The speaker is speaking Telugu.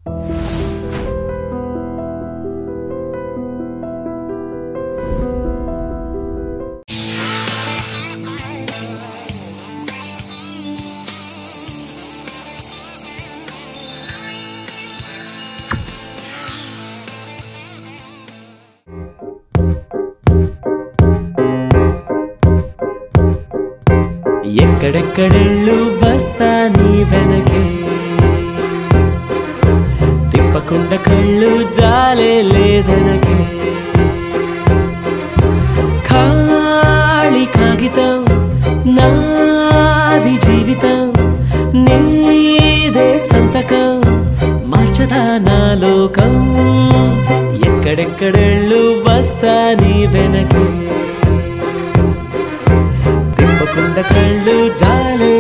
ఎక్కడెక్కడెళ్ళు వస్తా నీ వెనకే తిప్పకుండా కళ్ళు జాలే లేదనకే ఖాళీ కాగితం నాది జీవితం నీదే సంతకం మార్చదా నా లోకం ఎక్కడెక్కడెళ్ళు వస్తా నీ వెనకే తిప్పకుండా కళ్ళు జాలే